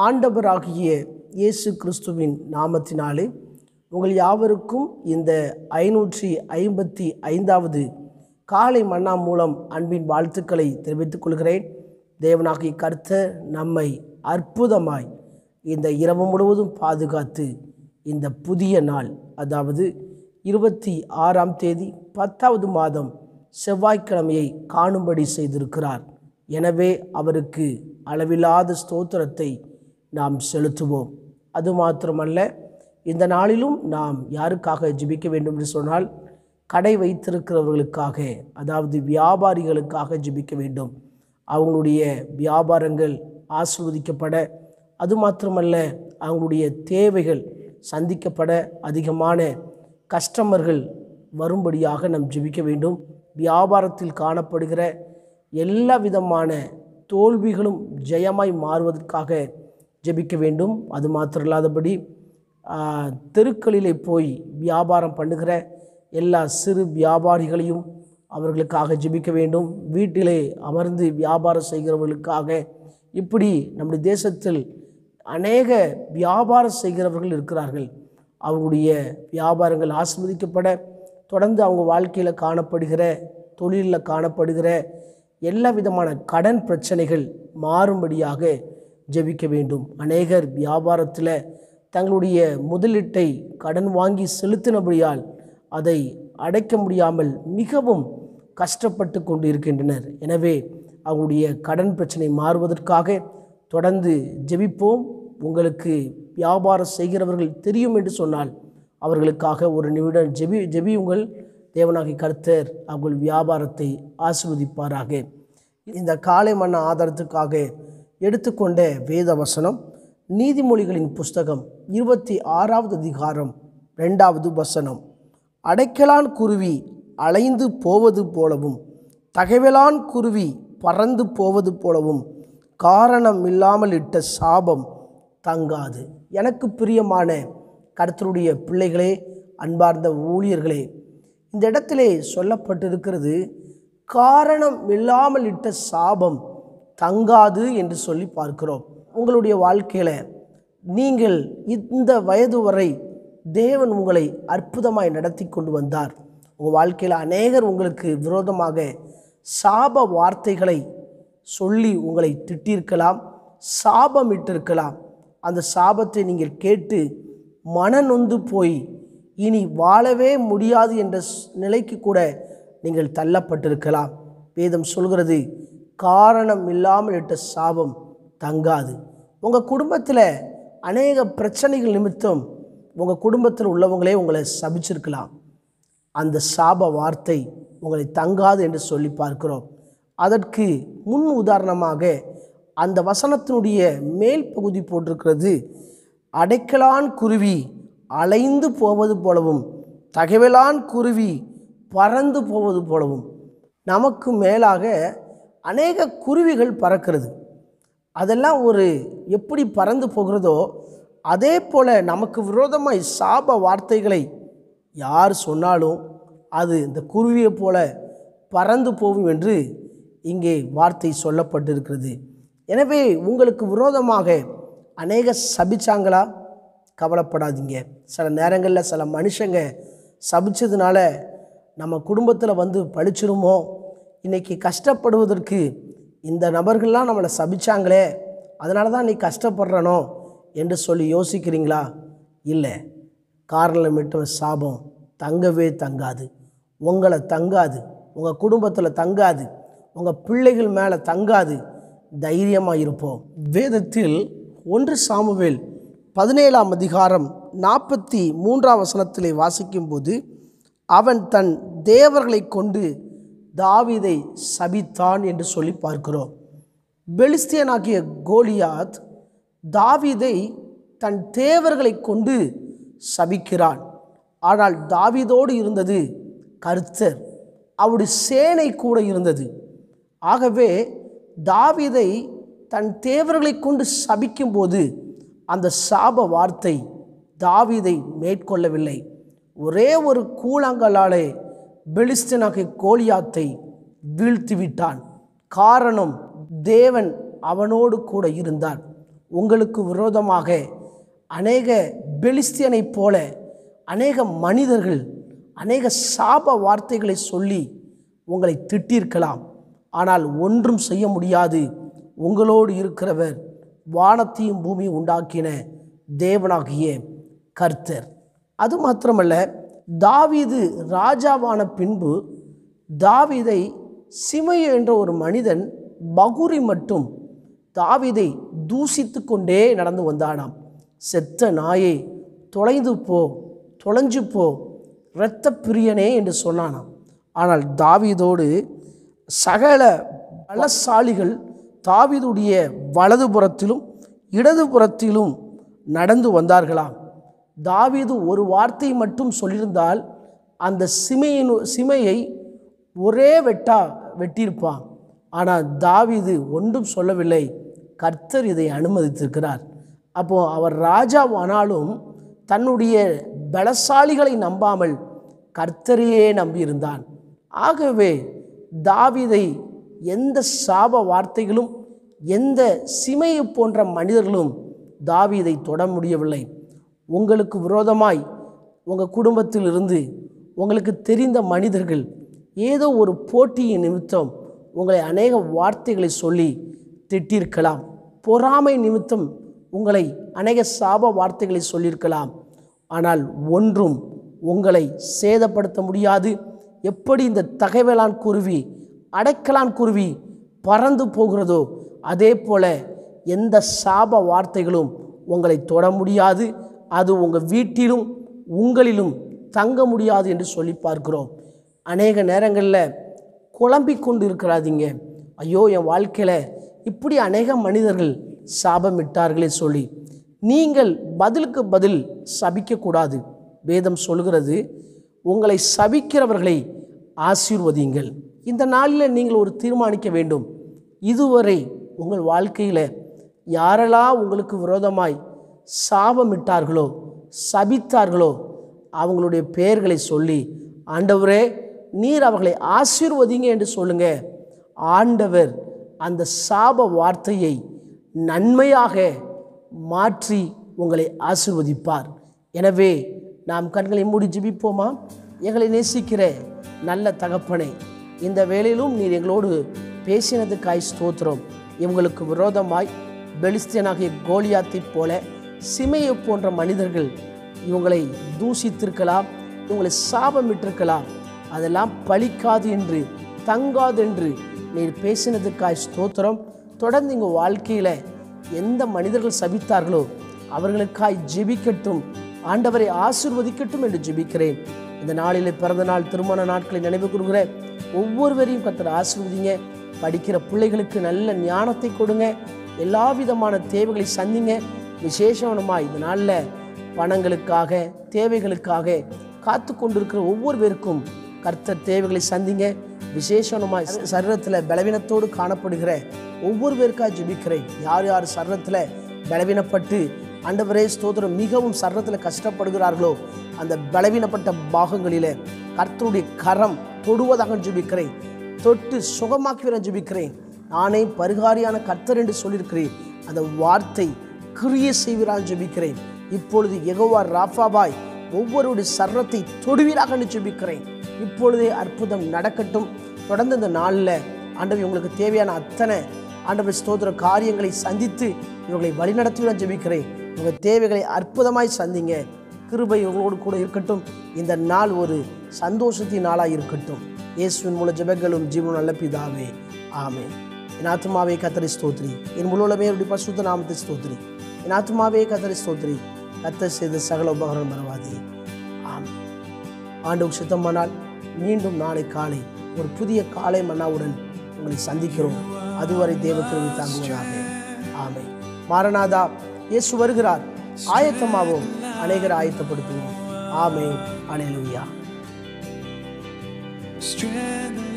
ஆண்டவராகிய இயேசு கிறிஸ்துவின் நாமத்தினாலே உங்கள் யாவருக்கும் இந்த ஐநூற்றி ஐம்பத்தி ஐந்தாவது காலை மன்னா மூலம் அன்பின் வாழ்த்துக்களை தெரிவித்துக் கொள்கிறேன் தேவனாகிய கர்த்தர் நம்மை அற்புதமாய் இந்த இரவு முழுவதும் பாதுகாத்து இந்த புதிய நாள் அதாவது இருபத்தி ஆறாம் தேதி பத்தாவது மாதம் செவ்வாய்க்கிழமையை காணும்படி செய்திருக்கிறார் எனவே அவருக்கு அளவில்லாத ஸ்தோத்திரத்தை நாம் செலுத்துவோம் அது மாத்திரமல்ல இந்த நாளிலும் நாம் யாருக்காக ஜெபிக்க வேண்டும் என்று சொன்னால் கடை வைத்திருக்கிறவர்களுக்காக அதாவது வியாபாரிகளுக்காக ஜெபிக்க வேண்டும் அவங்களுடைய வியாபாரங்கள் ஆசிர்வதிக்கப்பட அது மாத்திரமல்ல அவங்களுடைய தேவைகள் சந்திக்கப்பட அதிகமான கஸ்டமர்கள் வரும்படியாக நாம் ஜெபிக்க வேண்டும் வியாபாரத்தில் காணப்படுகிற எல்லா விதமான தோல்விகளும் ஜெயமாய் மாறுவதற்காக ஜெபிக்க வேண்டும் அது மாத்திரம் இல்லாதபடி ஆ, தெருக்களிலே போய் வியாபாரம் பண்ணுகிற எல்லா சிறு வியாபாரிகளையும் அவர்களுக்காக ஜெபிக்க வேண்டும் வீட்டிலே அமர்ந்து வியாபாரம் செய்கிறவர்களுக்காக இப்படி நம்முடைய தேசத்தில் அநேக வியாபாரம் செய்கிறவர்கள் இருக்கிறார்கள் அவருடைய வியாபாரங்கள் ஆஸ்வதிக்கப்பட தொடர்ந்து அவங்க வாழ்க்கையில் காணப்படுகிற தொழிலில் காணப்படுகிற எல்லா விதமான கடன் பிரச்சனைகள் மாறும்படியாக ஜெபிக்க வேண்டும் அநேகர் வியாபாரத்தில் தங்களுடைய முதலீட்டை கடன் வாங்கி செலுத்தினபடியால் அதை அடைக்க முடியாமல் மிகவும் கஷ்டப்பட்டு கொண்டு இருக்கின்றனர் எனவே அவங்களுடைய கடன் பிரச்சனை மாறுவதற்காக தொடர்ந்து ஜெபிப்போம் உங்களுக்கு வியாபாரம் செய்கிறவர்கள் தெரியும் என்று சொன்னால் அவர்களுக்காக ஒரு நிமிடம் ஜெபி ஜெபியுங்கள் தேவனாகி கர்த்தர் அவர்கள் வியாபாரத்தை ஆசிர்வதிப்பாராக இந்த காலை மன்ன ஆதாரத்துக்காக எடுத்துக்கொண்ட வேத வசனம் நீதிமொழிகளின் புஸ்தகம் இருபத்தி ஆறாவது அதிகாரம் ரெண்டாவது வசனம் அடைக்கலான் குருவி அலைந்து போவது போலவும் தகவலான் குருவி பறந்து போவது போலவும் காரணம் இல்லாமல் இட்ட சாபம் தங்காது எனக்கு பிரியமான கர்த்தருடைய பிள்ளைகளே அன்பார்ந்த ஊழியர்களே இந்த இடத்திலே சொல்லப்பட்டிருக்கிறது காரணம் இல்லாமல் இட்ட சாபம் தங்காது என்று சொல்லி பார்க்கிறோம் உங்களுடைய வாழ்க்கையில் நீங்கள் இந்த வயது வரை தேவன் உங்களை அற்புதமாய் நடத்தி கொண்டு வந்தார் உங்கள் வாழ்க்கையில் அநேகர் உங்களுக்கு விரோதமாக சாப வார்த்தைகளை சொல்லி உங்களை திட்டிருக்கலாம் சாபமிட்டிருக்கலாம் அந்த சாபத்தை நீங்கள் கேட்டு மனநொந்து போய் இனி வாழவே முடியாது என்ற ஸ்- நிலைக்கு கூட நீங்கள் தள்ளப்பட்டிருக்கலாம் வேதம் சொல்கிறது காரணம் இல்லாமல் இட்ட சாபம் தங்காது உங்கள் குடும்பத்தில் அநேக பிரச்சனைகள் நிமித்தம் உங்கள் குடும்பத்தில் உள்ளவங்களே உங்களை சபிச்சிருக்கலாம் அந்த சாப வார்த்தை உங்களை தங்காது என்று சொல்லி பார்க்கிறோம் அதற்கு முன் உதாரணமாக அந்த வசனத்தினுடைய மேல் பகுதி போட்டிருக்கிறது அடைக்கலான் குருவி அலைந்து போவது போலவும் தகவலான் குருவி பறந்து போவது போலவும் நமக்கு மேலாக அநேக குருவிகள் பறக்கிறது அதெல்லாம் ஒரு எப்படி பறந்து போகிறதோ அதே போல் நமக்கு விரோதமாய் சாப வார்த்தைகளை யார் சொன்னாலும் அது இந்த குருவியைப் போல பறந்து போகும் என்று இங்கே வார்த்தை சொல்லப்பட்டிருக்கிறது எனவே உங்களுக்கு விரோதமாக அநேக சபிச்சாங்களா கவலைப்படாதீங்க சில நேரங்களில் சில மனுஷங்க சபிச்சதுனால நம்ம குடும்பத்தில் வந்து பழிச்சிருமோ இன்றைக்கி கஷ்டப்படுவதற்கு இந்த நபர்கள்லாம் நம்மளை சபிச்சாங்களே அதனால தான் நீ கஷ்டப்படுறனோ என்று சொல்லி யோசிக்கிறீங்களா இல்லை காரணமிட்ட சாபம் தங்கவே தங்காது உங்களை தங்காது உங்கள் குடும்பத்தில் தங்காது உங்கள் பிள்ளைகள் மேலே தங்காது தைரியமாக இருப்போம் வேதத்தில் ஒன்று சாமுவேல் பதினேழாம் அதிகாரம் நாற்பத்தி மூன்றாம் வசனத்திலே வாசிக்கும்போது அவன் தன் தேவர்களை கொண்டு தாவீதை சபித்தான் என்று சொல்லி பார்க்கிறோம் பெலிஸ்தியனாகிய கோலியாத் தாவீதை தன் தேவர்களை கொண்டு சபிக்கிறான் ஆனால் தாவீதோடு இருந்தது கர்த்தர் அவருடைய சேனை கூட இருந்தது ஆகவே தாவீதை தன் தேவர்களை கொண்டு சபிக்கும்போது அந்த சாப வார்த்தை தாவீதை மேற்கொள்ளவில்லை ஒரே ஒரு கூழாங்கலாலே பெலிஸ்தனாகிய கோலியாத்தை வீழ்த்தி விட்டான் காரணம் தேவன் அவனோடு கூட இருந்தான் உங்களுக்கு விரோதமாக அநேக பெலிஸ்தியனைப் போல அநேக மனிதர்கள் அநேக சாப வார்த்தைகளை சொல்லி உங்களை திட்டிருக்கலாம் ஆனால் ஒன்றும் செய்ய முடியாது உங்களோடு இருக்கிறவர் வானத்தையும் பூமியும் உண்டாக்கின தேவனாகிய கர்த்தர் அது மாத்திரமல்ல தாவீது ராஜாவான பின்பு தாவீதை சிமைய என்ற ஒரு மனிதன் பகுரி மட்டும் தாவீதை தூசித்து கொண்டே நடந்து வந்தானாம் செத்த நாயே தொலைந்து போ தொலைஞ்சு போ இரத்த பிரியனே என்று சொன்னானாம் ஆனால் தாவீதோடு சகல பலசாலிகள் தாவீதுடைய வலதுபுறத்திலும் இடதுபுறத்திலும் நடந்து வந்தார்களாம் தாவீது ஒரு வார்த்தை மட்டும் சொல்லியிருந்தால் அந்த சிமையின் சிமையை ஒரே வெட்டா வெட்டியிருப்பான் ஆனால் தாவீது ஒன்றும் சொல்லவில்லை கர்த்தர் இதை அனுமதித்திருக்கிறார் அப்போ அவர் ராஜாவானாலும் தன்னுடைய பலசாலிகளை நம்பாமல் கர்த்தரையே நம்பியிருந்தான் ஆகவே தாவீதை எந்த சாப வார்த்தைகளும் எந்த சிமையை போன்ற மனிதர்களும் தாவீதை தொட முடியவில்லை உங்களுக்கு விரோதமாய் உங்கள் குடும்பத்தில் இருந்து உங்களுக்கு தெரிந்த மனிதர்கள் ஏதோ ஒரு போட்டியின் நிமித்தம் உங்களை அநேக வார்த்தைகளை சொல்லி திட்டிருக்கலாம் பொறாமை நிமித்தம் உங்களை அநேக சாப வார்த்தைகளை சொல்லியிருக்கலாம் ஆனால் ஒன்றும் உங்களை சேதப்படுத்த முடியாது எப்படி இந்த தகைவலான் குருவி அடைக்கலான் குருவி பறந்து போகிறதோ அதே போல எந்த சாப வார்த்தைகளும் உங்களை தொட முடியாது அது உங்கள் வீட்டிலும் உங்களிலும் தங்க முடியாது என்று சொல்லி பார்க்கிறோம் அநேக நேரங்களில் குழம்பிக் கொண்டு இருக்கிறாதீங்க ஐயோ என் வாழ்க்கையில் இப்படி அநேக மனிதர்கள் சாபமிட்டார்களே சொல்லி நீங்கள் பதிலுக்கு பதில் சபிக்கக்கூடாது வேதம் சொல்கிறது உங்களை சபிக்கிறவர்களை ஆசீர்வதிங்கள் இந்த நாளில் நீங்கள் ஒரு தீர்மானிக்க வேண்டும் இதுவரை உங்கள் வாழ்க்கையில் யாரெல்லாம் உங்களுக்கு விரோதமாய் சாபமிட்டார்களோ சபித்தார்களோ அவங்களுடைய பெயர்களை சொல்லி ஆண்டவரே நீர் அவர்களை ஆசீர்வதிங்க என்று சொல்லுங்க ஆண்டவர் அந்த சாப வார்த்தையை நன்மையாக மாற்றி உங்களை ஆசீர்வதிப்பார் எனவே நாம் கண்களை மூடி ஜெபிப்போமா எங்களை நேசிக்கிற நல்ல தகப்பனே இந்த வேளையிலும் நீர் எங்களோடு பேசினதுக்காய் ஸ்தோத்திரம் இவங்களுக்கு விரோதமாய் பெலிஸ்தியனாகிய கோலியாத்தைப் போல சிமையை போன்ற மனிதர்கள் இவங்களை தூசித்திருக்கலாம் இவங்களை சாபமிட்டிருக்கலாம் அதெல்லாம் பலிக்காது என்று தங்காது என்று நீர் பேசினதுக்காய் ஸ்தோத்திரம் தொடர்ந்து எங்கள் வாழ்க்கையில் எந்த மனிதர்கள் சபித்தார்களோ அவர்களுக்காய் ஜெபிக்கட்டும் ஆண்டவரை ஆசிர்வதிக்கட்டும் என்று ஜெபிக்கிறேன் இந்த நாளில் பிறந்த நாள் திருமண நாட்களை நினைவு கூறுகிற ஒவ்வொருவரையும் கத்தர் ஆசிர்வதிங்க படிக்கிற பிள்ளைகளுக்கு நல்ல ஞானத்தை கொடுங்க எல்லா விதமான தேவைகளை சந்திங்க விசேஷமாய் இந்த நாளில் பணங்களுக்காக தேவைகளுக்காக காத்து கொண்டிருக்கிற ஒவ்வொரு பேருக்கும் கர்த்தர் தேவைகளை சந்திங்க விசேஷமாய் சரீரத்தில் பலவீனத்தோடு காணப்படுகிற ஒவ்வொரு பேருக்காக ஜெபிக்கிறேன் யார் யார் சரீரத்தில் பலவீனப்பட்டு ஆண்டவரே ஸ்தோத்திரம் மிகவும் சரீரத்தில் கஷ்டப்படுகிறார்களோ அந்த பலவீனப்பட்ட பாகங்களில் கர்த்தருடைய கரம் தொடுவதாக ஜெபிக்கிறேன் தொட்டு சுகமாக்குவிற ஜெபிக்கிறேன் நானே பரிகாரியான கர்த்தர் என்று சொல்லியிருக்கிறேன் அந்த வார்த்தை கிரிய செய்வீரால் ஜெபிக்கிறேன் இப்பொழுது எகோவா ராஃபாபாய் ஒவ்வொருடைய சர்ரத்தை தொடுவீராக என்று ஜெபிக்கிறேன் இப்பொழுதே அற்புதம் நடக்கட்டும் தொடர்ந்து இந்த நாளில் ஆண்டவர் உங்களுக்கு தேவையான அத்தனை ஆண்டவர் ஸ்தோத்திர காரியங்களை சந்தித்து இவர்களை வழிநடத்துவீராக ஜெபிக்கிறேன் உங்கள் தேவைகளை அற்புதமாய் சந்திங்க கிருபை உங்களோடு கூட இருக்கட்டும் இந்த நாள் ஒரு சந்தோஷத்தின் நாளாக இருக்கட்டும் இயேசுவின் மூல ஜெபங்களும் ஜீவனும் நல்ல பிதாவே ஆமே என் ஆத்மாவே கத்தரி ஸ்தோத்ரி என் முழுவலமே அவருடைய பசுத்த நாமத்தை ஸ்தோத்ரி என் ஆத்மாவே கத்தரி ஸ்தோத்ரி கத்தர் செய்த சகல உபகரணம் மறவாதே ஆம் ஆண்டு சித்தமானால் மீண்டும் நாளை காலை ஒரு புதிய காலை மன்னாவுடன் உங்களை சந்திக்கிறோம் அதுவரை தேவக்கிருவி தாங்குவதாக ஆமை மாரநாதா இயேசு வருகிறார் ஆயத்தமாவோம் அநேகரை ஆயத்தப்படுத்துவோம் ஆமே அலையலுயா strength